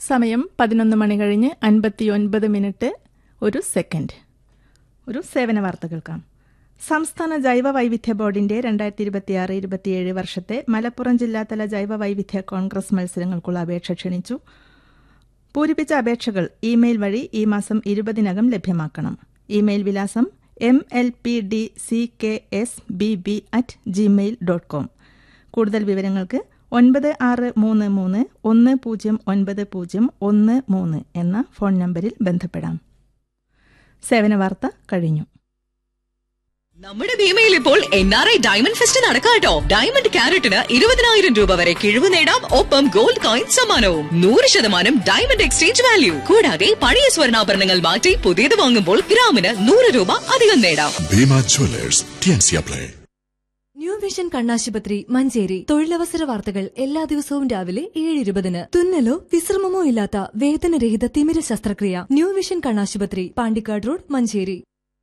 സമയം പതിനൊന്ന് മണി കഴിഞ്ഞ് അൻപത്തിയൊൻപത് മിനിറ്റ് ഒരു സെക്കൻഡ് ഒരു സേവന വാർത്ത കേൾക്കാം സംസ്ഥാന ജൈവ വൈവിധ്യ ബോർഡിന്റെ രണ്ടായിരത്തി ഇരുപത്തിയാറ് ഇരുപത്തിയേഴ് വർഷത്തെ മലപ്പുറം ജില്ലാതല ജൈവ വൈവിധ്യ കോൺഗ്രസ് മത്സരങ്ങൾക്കുള്ള അപേക്ഷ ക്ഷണിച്ചു പൂരിപ്പിച്ച അപേക്ഷകൾ ഇമെയിൽ വഴി ഈ മാസം ഇരുപതിനകം ലഭ്യമാക്കണം ഇമെയിൽ വിലാസം M L P D C K S B B at Gmail dot com കൂടുതൽ വിവരങ്ങൾക്ക് ഒൻപത് ആറ് മൂന്ന് മൂന്ന് ഒന്ന് പൂജ്യം ഒൻപത് പൂജ്യം ഒന്ന് മൂന്ന് എന്ന ഫോൺ നമ്പറിൽ ബന്ധപ്പെടാം സേവന വാർത്ത കഴിഞ്ഞു നമ്മുടെ ഭീമയിൽ ഇപ്പോൾ N R I diamond fest നടക്കാട്ടോ ഡയമണ്ട് ക്യാരറ്റിന് ഇരുപതിനായിരം രൂപ വരെ കിഴിവ് നേടാം ഒപ്പം ഗോൾഡ് കോയിൻ സമ്മാനവും നൂറ് ശതമാനം ഡയമണ്ട് എക്സ്ചേഞ്ച് വാല്യൂ കൂടാതെ പഴയ സ്വർണ്ണാഭരണങ്ങൾ മാറ്റി പുതിയത് വാങ്ങുമ്പോൾ ഗ്രാമിന് നൂറ് രൂപ അധികം നേടാം ഭീമ ജ്വല്ലേഴ്സ് ടിയൻസിയ പ്ലേ ന്യൂ വിഷൻ കണ്ണാശുപത്രി മഞ്ചേരി തൊഴിലവസര വാർത്തകൾ എല്ലാ ദിവസവും രാവിലെ ഏഴ് ഇരുപതിന് തുന്നലോ വിശ്രമമോ ഇല്ലാത്ത വേദനരഹിത തിമിര ശസ്ത്രക്രിയ ന്യൂ വിഷൻ കണ്ണാശുപത്രി Pandikkad road Manjeri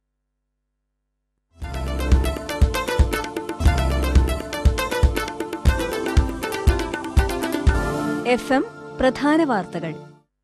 F M പ്രധാന വാർത്തകൾ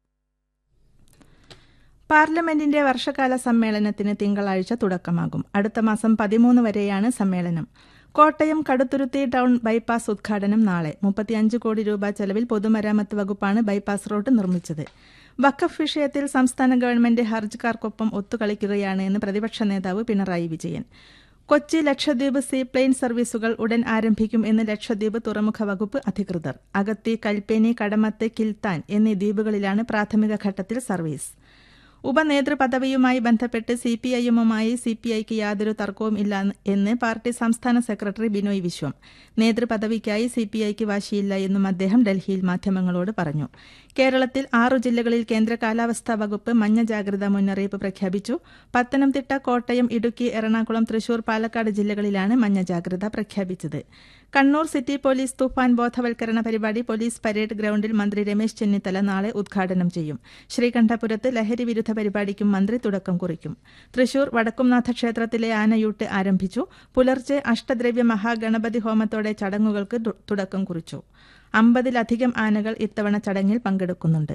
പാർലമെന്റിന്റെ വർഷകാല സമ്മേളനത്തിന് തിങ്കളാഴ്ച തുടക്കമാകും അടുത്ത മാസം പതിമൂന്ന് വരെയാണ് സമ്മേളനം കോട്ടയം കടുത്തുരുത്തി ടൗൺ ബൈപ്പാസ് ഉദ്ഘാടനം നാളെ മുപ്പത്തിയഞ്ച് കോടി രൂപ ചെലവിൽ പൊതുമരാമത്ത് വകുപ്പാണ് ബൈപ്പാസ് റോഡ് നിർമ്മിച്ചത് വഖഫ് വിഷയത്തിൽ സംസ്ഥാന ഗവൺമെന്റ് ഹർജിക്കാർക്കൊപ്പം ഒത്തുകളിക്കുകയാണ് എന്ന് പ്രതിപക്ഷ നേതാവ് പിണറായി വിജയൻ കൊച്ചി ലക്ഷദ്വീപ് സീപ്ലെയിൻ സർവീസുകൾ ഉടൻ ആരംഭിക്കും എന്ന് ലക്ഷദ്വീപ് തുറമുഖ വകുപ്പ് അധികൃതർ അഗത്തി കൽപ്പേനി കടമത്ത് കിൽത്താൻ എന്നീ ദ്വീപുകളിലാണ് പ്രാഥമിക ഘട്ടത്തിൽ സർവീസ് ഉപനേതൃപദവിയുമായി ബന്ധപ്പെട്ട് സി പി ഐഎമ്മുമായി സി പി ഐക്ക് യാതൊരു തർക്കവും ഇല്ല എന്ന് പാർട്ടി സംസ്ഥാന സെക്രട്ടറി ബിനോയ് വിശ്വം നേതൃപദവിക്കായി സി പി ഐക്ക് വാശിയില്ല എന്നും അദ്ദേഹം ഡൽഹിയിൽ മാധ്യമങ്ങളോട് പറഞ്ഞു കേരളത്തിൽ ആറു ജില്ലകളിൽ കേന്ദ്ര കാലാവസ്ഥാ വകുപ്പ് മഞ്ഞ ജാഗ്രതാ മുന്നറിയിപ്പ് പ്രഖ്യാപിച്ചു പത്തനംതിട്ട കോട്ടയം ഇടുക്കി എറണാകുളം തൃശൂർ പാലക്കാട് ജില്ലകളിലാണ് മഞ്ഞ ജാഗ്രത പ്രഖ്യാപിച്ചത് കണ്ണൂർ സിറ്റി പോലീസ് തുഫാൻ ബോധവൽക്കരണ പരിപാടി പോലീസ് പരേഡ് ഗ്രൌണ്ടിൽ മന്ത്രി രമേശ് ചെന്നിത്തല നാളെ ഉദ്ഘാടനം ചെയ്യും ശ്രീകണ്ഠപുരത്ത് ലഹരി വിരുദ്ധ പരിപാടിക്കും മന്ത്രി തുടക്കം കുറിക്കും തൃശൂർ വടക്കുംനാഥ ക്ഷേത്രത്തിലെ ആനയൂട്ട് ആരംഭിച്ചു പുലർച്ചെ അഷ്ടദ്രവ്യ മഹാഗണപതി ഹോമത്തോടെ ചടങ്ങുകൾക്ക് തു- തുടക്കം കുറിച്ചു അമ്പതിലധികം ആനകൾ ഇത്തവണ ചടങ്ങിൽ പങ്കെടുക്കുന്നുണ്ട്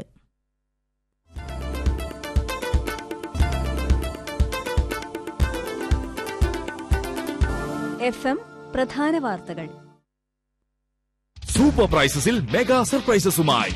എഫ് എം പ്രധാന വാർത്തകൾ സൂപ്പർ പ്രൈസസിൽ മെഗാ സർപ്രൈസസുമായി